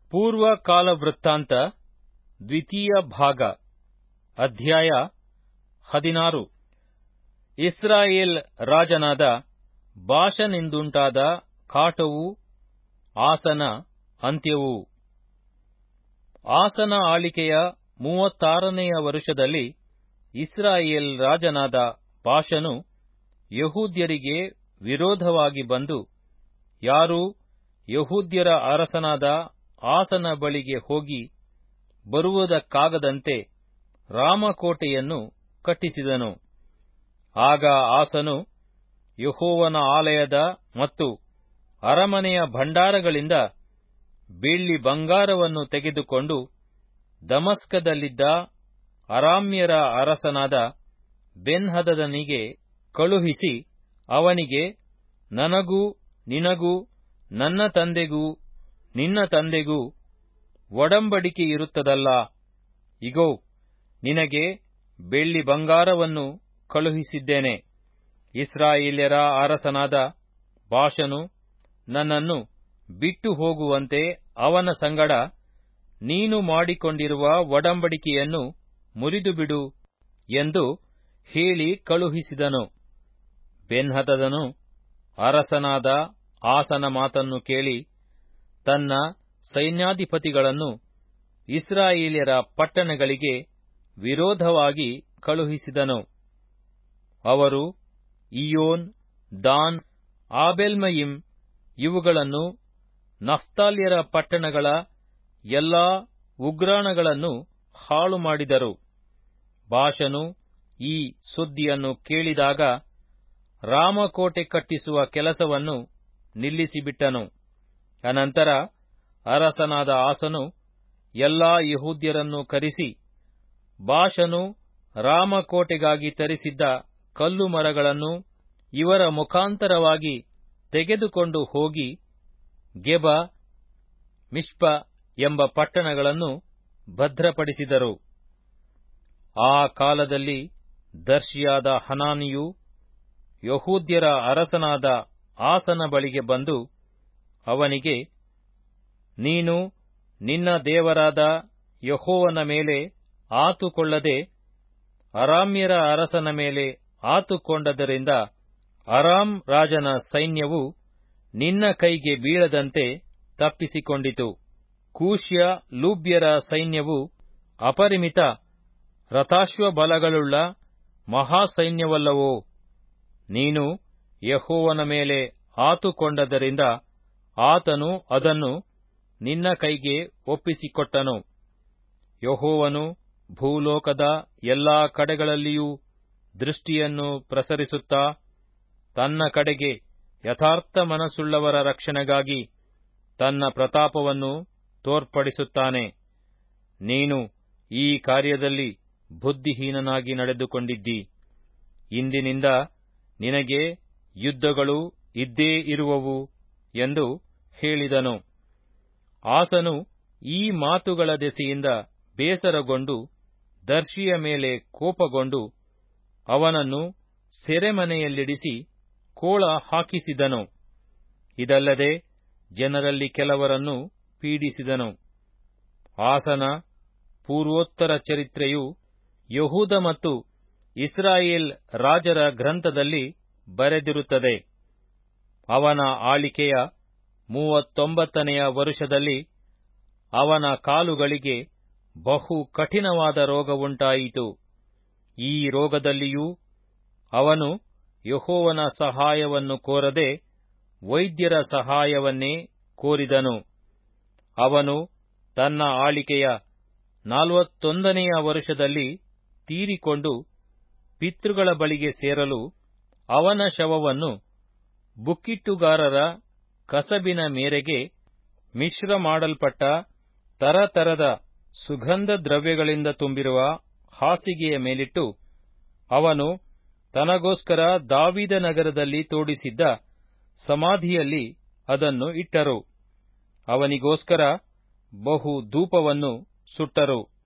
ಪೂರ್ವ ಕಾಲವೃತ್ತಾಂತ ದ್ವಿತೀಯ ಭಾಗ ಅಧ್ಯಾಯ ಹದಿನಾರು ಇಸ್ರಾಯೇಲ್ ರಾಜನಾದ ಬಾಷನಿಂದುಂಟಾದ ಕಾಟವು ಆಸನ ಅಂತ್ಯವು ಆಸನ ಆಳಿಕೆಯ ಮೂವತ್ತಾರನೆಯ ವರುಷದಲ್ಲಿ ಇಸ್ರಾಯೇಲ್ ರಾಜನಾದ ಬಾಷನು ಯಹೂದ್ಯರಿಗೆ ವಿರೋಧವಾಗಿ ಬಂದು ಯಾರೂ ಯಹೂದ್ಯರ ಅರಸನಾದ ಆಸನ ಬಳಿಗೆ ಹೋಗಿ ಬರುವುದಕ್ಕಾಗದಂತೆ ರಾಮಕೋಟೆಯನ್ನು ಕಟ್ಟಿಸಿದನು ಆಗ ಆಸನು ಯೆಹೋವನ ಆಲಯದ ಮತ್ತು ಅರಮನೆಯ ಭಂಡಾರಗಳಿಂದ ಬೆಳ್ಳಿ ಬಂಗಾರವನ್ನು ತೆಗೆದುಕೊಂಡು ದಮಸ್ಕದಲ್ಲಿದ್ದ ಅರಾಮ್ಯರ ಅರಸನಾದ ಬೆನ್ಹದದನಿಗೆ ಕಳುಹಿಸಿ ಅವನಿಗೆ ನನಗೂ ನಿನಗೂ ನನ್ನ ತಂದೆಗೂ ನಿನ್ನ ತಂದೆಗೂ ಒಡಂಬಡಿಕೆಯಿರುತ್ತದಲ್ಲಾ ಇಗೋ ನಿನಗೆ ಬೆಳ್ಳಿ ಬಂಗಾರವನ್ನು ಕಳುಹಿಸಿದ್ದೇನೆ ಇಸ್ರಾಯೇಲ್ಯರ ಅರಸನಾದ ಬಾಷನು ನನ್ನನ್ನು ಬಿಟ್ಟು ಹೋಗುವಂತೆ ಅವನ ಸಂಗಡ ನೀನು ಮಾಡಿಕೊಂಡಿರುವ ಒಡಂಬಡಿಕೆಯನ್ನು ಮುರಿದುಬಿಡು ಎಂದು ಹೇಳಿ ಕಳುಹಿಸಿದನು ಬೆನ್ಹದದನು ಅರಸನಾದ ಆಸನ ಮಾತನ್ನು ಕೇಳಿ ತನ್ನ ಸೈನ್ಯಾಧಿಪತಿಗಳನ್ನು ಇಸ್ರಾಯೇಲ್ಯರ ಪಟ್ಟಣಗಳಿಗೆ ವಿರೋಧವಾಗಿ ಕಳುಹಿಸಿದನು ಅವರು ಇಯೋನ್ ದಾನ್ ಆಬೆಲ್ಮಯಿಮ್ ಇವುಗಳನ್ನು ನಫ್ತಾಲ್ಯರ ಪಟ್ಟಣಗಳ ಎಲ್ಲಾ ಉಗ್ರಾಣಗಳನ್ನು ಹಾಳು ಮಾಡಿದರು ಬಾಷನು ಈ ಸುದ್ದಿಯನ್ನು ಕೇಳಿದಾಗ ರಾಮಕೋಟೆ ಕಟ್ಟಿಸುವ ಕೆಲಸವನ್ನು ನಿಲ್ಲಿಸಿಬಿಟ್ಟನು ಅನಂತರ ಅರಸನಾದ ಆಸನು ಎಲ್ಲಾ ಯಹೂದ್ಯರನ್ನು ಕರೆಸಿ ಬಾಷನು ರಾಮಕೋಟೆಗಾಗಿ ತರಿಸಿದ್ದ ಕಲ್ಲು ಮರಗಳನ್ನು ಇವರ ಮುಖಾಂತರವಾಗಿ ತೆಗೆದುಕೊಂಡು ಹೋಗಿ ಗೆಬ ಮಿಷ್ಪ ಎಂಬ ಪಟ್ಟಣಗಳನ್ನು ಭದ್ರಪಡಿಸಿದರು ಆ ಕಾಲದಲ್ಲಿ ದರ್ಶಿಯಾದ ಹನಾನಿಯು ಯಹೂದ್ಯರ ಅರಸನಾದ ಆಸನ ಬಳಿಗೆ ಬಂದು ಅವನಿಗೆ ನೀನು ನಿನ್ನ ದೇವರಾದ ಯಹೋವನ ಮೇಲೆ ಆತುಕೊಳ್ಳದೆ ಅರಾಮ್ಯರ ಅರಸನ ಮೇಲೆ ಆತುಕೊಂಡದರಿಂದ ಅರಾಮ್ ರಾಜನ ಸೈನ್ಯವು ನಿನ್ನ ಕೈಗೆ ಬೀಳದಂತೆ ತಪ್ಪಿಸಿಕೊಂಡಿತು ಕೂಶ್ಯ ಲೂಬ್ಯರ ಸೈನ್ಯವು ಅಪರಿಮಿತ ರಥಾಶ್ವಬಲಗಳುಳ್ಳ ಮಹಾಸೈನ್ಯವಲ್ಲವೋ ನೀನು ಯಹೋವನ ಮೇಲೆ ಆತುಕೊಂಡದರಿಂದ ಆತನು ಅದನ್ನು ನಿನ್ನ ಕೈಗೆ ಒಪ್ಪಿಸಿಕೊಟ್ಟನು ಯಹೋವನು ಭೂಲೋಕದ ಎಲ್ಲಾ ಕಡೆಗಳಲ್ಲಿಯೂ ದೃಷ್ಟಿಯನ್ನು ಪ್ರಸರಿಸುತ್ತಾ ತನ್ನ ಕಡೆಗೆ ಯಥಾರ್ಥ ಮನಸ್ಸುಳ್ಳವರ ರಕ್ಷಣೆಗಾಗಿ ತನ್ನ ಪ್ರತಾಪವನ್ನು ತೋರ್ಪಡಿಸುತ್ತಾನೆ ನೀನು ಈ ಕಾರ್ಯದಲ್ಲಿ ಬುದ್ಧಿಹೀನನಾಗಿ ನಡೆದುಕೊಂಡಿದ್ದಿ ಇಂದಿನಿಂದ ನಿನಗೆ ಯುದ್ಧಗಳು ಇದ್ದೇ ಇರುವವು ಎಂದು ಹೇಳಿದನು ಆಸನು ಈ ಮಾತುಗಳ ದೆಸೆಯಿಂದ ಬೇಸರಗೊಂಡು ದರ್ಶಿಯ ಮೇಲೆ ಕೋಪಗೊಂಡು ಅವನನ್ನು ಸೆರೆಮನೆಯಲ್ಲಿಡಿಸಿ ಕೋಳ ಹಾಕಿಸಿದನು ಇದಲ್ಲದೆ ಜನರಲ್ಲಿ ಕೆಲವರನ್ನು ಪೀಡಿಸಿದನು ಆಸನ ಪೂರ್ವೋತ್ತರ ಚರಿತ್ರೆಯು ಯಹೂದ ಮತ್ತು ಇಸ್ರಾಯೇಲ್ ರಾಜರ ಗ್ರಂಥದಲ್ಲಿ ಬರೆದಿರುತ್ತದೆ ಅವನ ಆಳಿಕೆಯ ಮೂವತ್ತೊಂಬತ್ತನೆಯ ವರುಷದಲ್ಲಿ ಅವನ ಕಾಲುಗಳಿಗೆ ಬಹು ಕಠಿಣವಾದ ರೋಗವುಂಟಾಯಿತು ಈ ರೋಗದಲ್ಲಿಯೂ ಅವನು ಯಹೋವನ ಸಹಾಯವನ್ನು ಕೋರದೆ ವೈದ್ಯರ ಸಹಾಯವನ್ನೇ ಕೋರಿದನು ಅವನು ತನ್ನ ಆಳಿಕೆಯ ನಾಲ್ವತ್ತೊಂದನೆಯ ವರುಷದಲ್ಲಿ ತೀರಿಕೊಂಡು ಪಿತೃಗಳ ಬಳಿಗೆ ಸೇರಲು ಅವನ ಶವವನ್ನು ಬುಕ್ಕಿಟ್ಟುಗಾರರ ಕಸಬಿನ ಮೇರೆಗೆ ಮಿಶ್ರ ಮಾಡಲ್ಪಟ್ಟ ತರತರದ ಸುಗಂಧ ದ್ರವ್ಯಗಳಿಂದ ತುಂಬಿರುವ ಹಾಸಿಗೆಯ ಮೇಲಿಟ್ಟು ಅವನು ತನಗೋಸ್ಕರ ದಾವಿದ ನಗರದಲ್ಲಿ ತೋಡಿಸಿದ್ದ ಸಮಾಧಿಯಲ್ಲಿ ಅದನ್ನು ಇಟ್ಟರು ಅವನಿಗೋಸ್ಕರ ಬಹು ಧೂಪವನ್ನು ಸುಟ್ಟರು